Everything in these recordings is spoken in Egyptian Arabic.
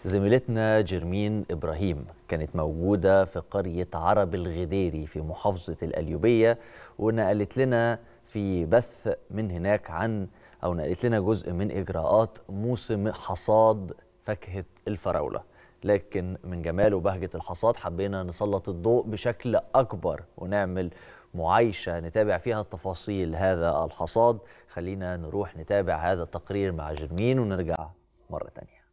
زميلتنا جرمين إبراهيم كانت موجودة في قرية عرب الغديري في محافظة القليوبية ونقلت لنا في بث من هناك عن أو نقلت لنا جزء من إجراءات موسم حصاد فاكهة الفراولة لكن من جمال وبهجة الحصاد حبينا نسلط الضوء بشكل أكبر ونعمل معايشة نتابع فيها تفاصيل هذا الحصاد خلينا نروح نتابع هذا التقرير مع جرمين ونرجع مرة تانية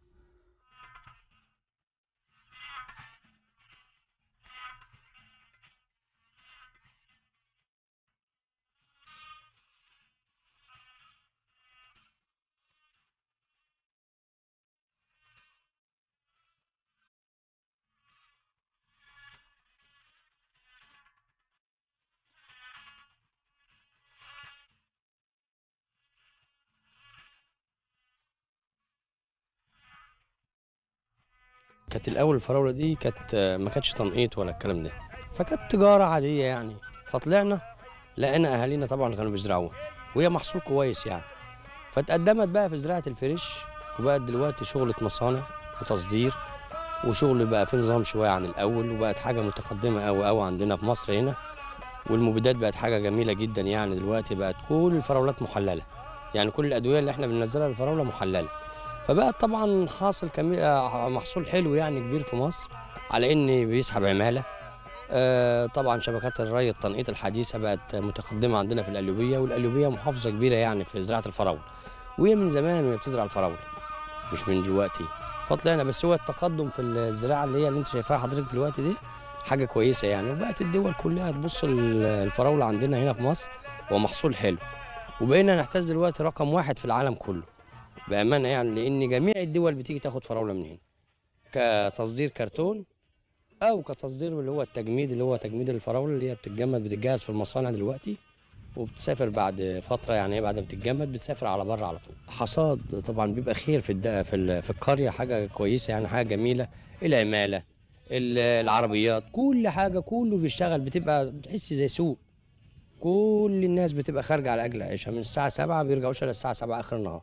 كانت الاول الفراوله دي كانت ما كانتش تنقيط ولا الكلام ده فكانت تجاره عاديه يعني فطلعنا لقينا اهالينا طبعا كانوا بيزرعوها وهي محصول كويس يعني فتقدمت بقى في زراعه الفريش وبقت دلوقتي شغله مصانع وتصدير وشغل بقى في نظام شويه عن الاول وبقت حاجه متقدمه قوي قوي عندنا في مصر هنا والمبيدات بقت حاجه جميله جدا يعني دلوقتي بقت كل الفراولات محلله يعني كل الادويه اللي احنا بننزلها للفراوله محلله فبقت طبعا حاصل كمي... محصول حلو يعني كبير في مصر على ان بيسحب عماله آه طبعا شبكات الري التنقيط الحديثه بقت متقدمه عندنا في القليوبيه والقليوبيه محافظه كبيره يعني في زراعه الفراوله وهي من زمان وهي بتزرع الفراوله مش من دلوقتي فطلعنا بس هو التقدم في الزراعه اللي هي اللي انت شايفاها حضرتك دلوقتي دي حاجه كويسه يعني وبقت الدول كلها تبص الفراوله عندنا هنا في مصر هو محصول حلو وبقينا نحتاج دلوقتي رقم واحد في العالم كله بامانه يعني لان جميع الدول بتيجي تاخد فراوله من هنا كتصدير كرتون او كتصدير اللي هو التجميد اللي هو تجميد الفراوله اللي هي بتتجمد بتتجهز في المصانع دلوقتي وبتسافر بعد فتره يعني بعد ما بتتجمد بتسافر على بره على طول حصاد طبعا بيبقى خير في الد... في, ال... في القريه حاجه كويسه يعني حاجه جميله العماله العربيات كل حاجه كله بيشتغل بتبقى بتحس زي سوق كل الناس بتبقى خارجه على اجل عيشها من الساعه 7 بيرجعوش للساعه 7 اخر النهار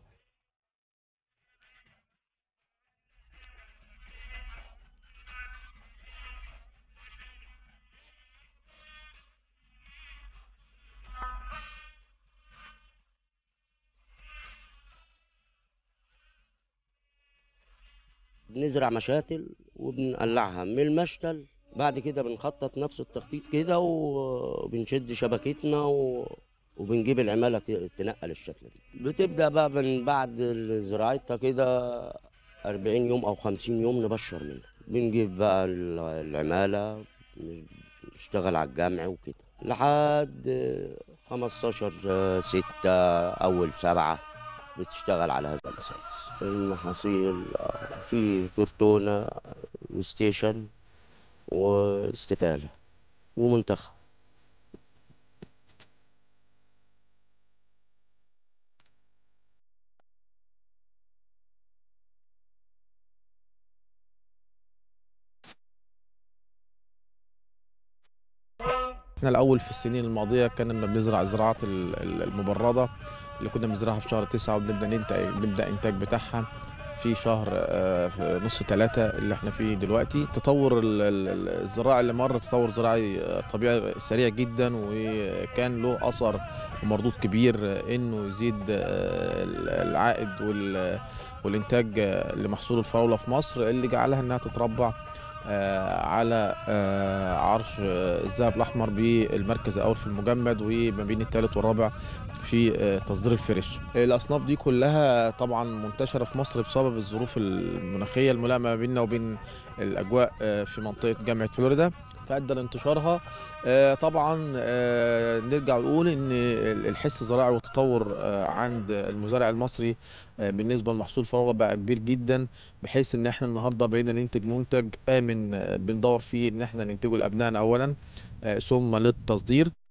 بنزرع مشاتل وبنقلعها من المشتل بعد كده بنخطط نفس التخطيط كده وبنشد شبكتنا و... وبنجيب العمالة تنقل الشتلة دي بتبدأ بقى من بعد زراعتها كده أربعين يوم أو خمسين يوم نبشر منها بنجيب بقى العمالة نشتغل على الجمع وكده لحد خمستاشر ستة أول سبعة بتشتغل على هذا الأساس المحاصيل في فرتونة وستيشن واستفالة ومنتخب احنا الاول في السنين الماضيه كنا بنزرع الزراعات المبرده اللي كنا بنزرعها في شهر تسعة وبنبدا ننتج نبدا انتاج بتاعها في شهر في نص ثلاثة اللي احنا فيه دلوقتي تطور الزراعة اللي مر تطور زراعي طبيعي سريع جدا وكان له اثر ومردود كبير انه يزيد العائد والانتاج لمحصول الفراولة في مصر اللي جعلها انها تتربع على عرش الذهب الاحمر بالمركز الاول في المجمد وما بين الثالث والرابع في تصدير الفريش الاصناف دي كلها طبعا منتشره في مصر بسبب الظروف المناخيه الملائمه بيننا وبين الاجواء في منطقه جامعه فلوريدا فادى لانتشارها طبعا نرجع نقول ان الحس الزراعي والتطور عند المزارع المصري بالنسبه لمحصول الفراوله بقى كبير جدا بحيث ان احنا النهارده بقينا ننتج منتج امن بندور فيه ان احنا ننتجه لابنائنا اولا ثم للتصدير